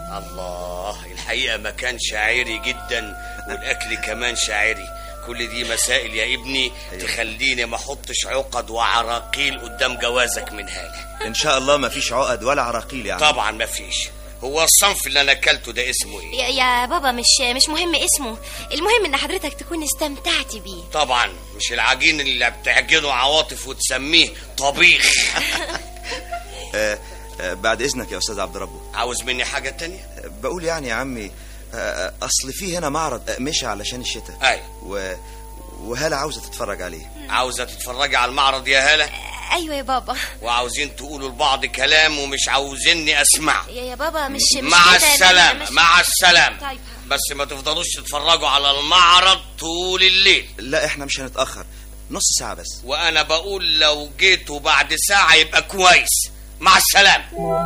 الله الحقيقة مكان شاعري جدا والأكل كمان شاعري كل دي مسائل يا ابني تخليني ما احطش عقد وعراقيل قدام جوازك من هالة ان شاء الله ما فيش عقد ولا عراقيل يعني طبعا ما فيش هو الصنف اللي انا اكلته ده اسمه ايه يا, يا بابا مش مش مهم اسمه المهم ان حضرتك تكون استمتعت بيه طبعا مش العجين اللي بتعجنه عواطف وتسميه طبيخ آه آه بعد اذنك يا استاذ عبد ربه عاوز مني حاجة تانية آه بقول يعني يا عمي آه آه، اصل في هنا معرض آه، مشى علشان الشتاء ايوه و... وهالة عاوزة تتفرج عليه عاوزة تتفرجي على المعرض يا هالة ايوه يا بابا وعاوزين تقولوا لبعض كلام ومش عاوزيني اسمع يا, يا بابا مش مش مع كده، لا، لا، السلامة مش- مع السلامة طيب بس ما تفضلوش تتفرجوا على المعرض طول الليل لا احنا مش هنتأخر نص ساعة بس وانا بقول لو جيتوا بعد ساعة يبقى كويس مع السلامة